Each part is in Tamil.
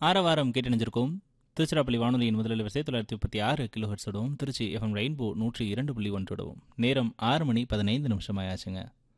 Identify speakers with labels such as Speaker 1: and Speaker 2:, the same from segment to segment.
Speaker 1: ஆரவாரம் கேட்டணிஞ்சிருக்கோம் திருச்சிராப்பள்ளி வானொலியின் முதலில் வரிசை தொள்ளாயிரத்தி முப்பத்தி ஆறு கிலோ ஹெர்ட்ஸோடவும் திருச்சி எஃப்எம் ரெயின்போ நூற்றி இரண்டு புள்ளி ஒன்றோடவும் நேரம் ஆறு மணி பதினைந்து நிமிஷம் ஆயாச்சுங்க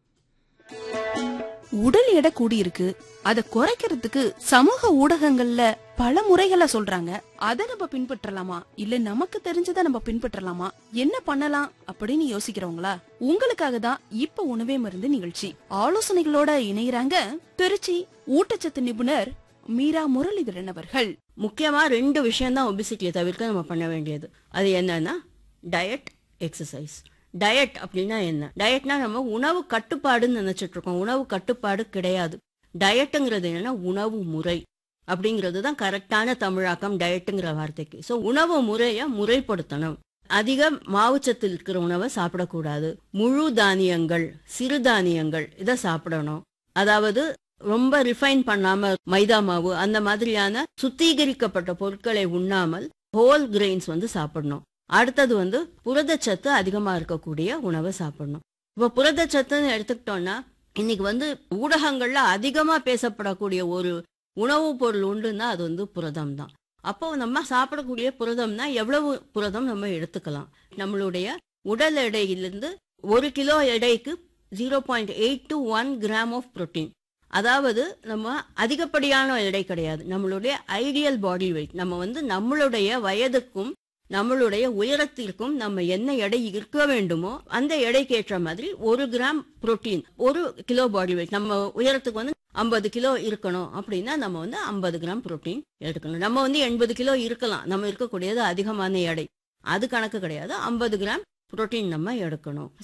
Speaker 2: உடல் எடை கூடியிருக்கு அத குறைக்கிறதுக்கு சமூக ஊடகங்கள்ல பல முறைகளை சொல்றாங்க அத நம்ம பின்பற்றலாமா இல்ல நமக்கு தெரிஞ்சதை நம்ம பின்பற்றலாமா என்ன பண்ணலாம் அப்படின்னு யோசிக்கிறவங்களா உங்களுக்காக தான் இப்ப உணவே மருந்து நிகழ்ச்சி ஆலோசனைகளோட இணையறாங்க திருச்சி ஊட்டச்சத்து நிபுணர் மீரா முரளிதரன் அவர்கள்
Speaker 3: முக்கியமா ரெண்டு விஷயம் தான் ஒபிசிட்டியை தவிர்க்க நம்ம பண்ண வேண்டியது அது என்னன்னா டயட் எக்ஸசைஸ் டயட் அப்படின்னா என்ன டயட்னா நம்ம உணவு கட்டுப்பாடுன்னு நினைச்சிட்டு இருக்கோம் உணவு கட்டுப்பாடு கிடையாது டயட்டுங்கிறது என்னன்னா உணவு முறை அப்படிங்கிறது தான் கரெக்டான தமிழாக்கம் டயட்டுங்கிற வார்த்தைக்கு ஸோ உணவு முறையை முறைப்படுத்தணும் அதிக மாவுச்சத்து இருக்கிற உணவை சாப்பிடக்கூடாது முழு தானியங்கள் சிறுதானியங்கள் இதை சாப்பிடணும் அதாவது ரொம்ப ரிஃபைன் பண்ணாம மைதா மாவு அந்த மாதிரியான சுத்திகரிக்கப்பட்ட பொருட்களை உண்ணாமல் ஹோல் கிரெயின்ஸ் வந்து சாப்பிடணும் அடுத்தது வந்து புரதச்சத்து அதிகமா இருக்கக்கூடிய உணவை சாப்பிடணும் இப்போ புரதச்சத்துன்னு எடுத்துக்கிட்டோம்னா இன்னைக்கு வந்து ஊடகங்கள்ல அதிகமா பேசப்படக்கூடிய ஒரு உணவுப் பொருள் உண்டுன்னா அது வந்து புரதம் தான் அப்போ நம்ம சாப்பிடக்கூடிய புரதம்னா எவ்வளவு புரதம் நம்ம எடுத்துக்கலாம் நம்மளுடைய உடல் எடையிலிருந்து ஒரு கிலோ எடைக்கு zero point eight to one gram of protein அதாவது நம்ம அதிகப்படியான எடை கிடையாது நம்மளுடைய ஐடியல் பாடி வெயிட் நம்ம வந்து நம்மளுடைய வயதுக்கும் நம்மளுடைய உயரத்திற்கும் நம்ம என்ன எடை இருக்க வேண்டுமோ அந்த எடைக்கு ஏற்ற மாதிரி ஒரு கிராம் புரோட்டீன் ஒரு கிலோ பாடி வெயிட் நம்ம உயரத்துக்கு வந்து ஐம்பது கிலோ இருக்கணும் அப்படின்னா நம்ம வந்து ஐம்பது கிராம் புரோட்டீன் எடுக்கணும் நம்ம வந்து எண்பது கிலோ இருக்கலாம் நம்ம இருக்கக்கூடியது அதிகமான எடை அது கணக்கு கிடையாது ஐம்பது கிராம் புரோட்டீன் நம்ம எடுக்கணும்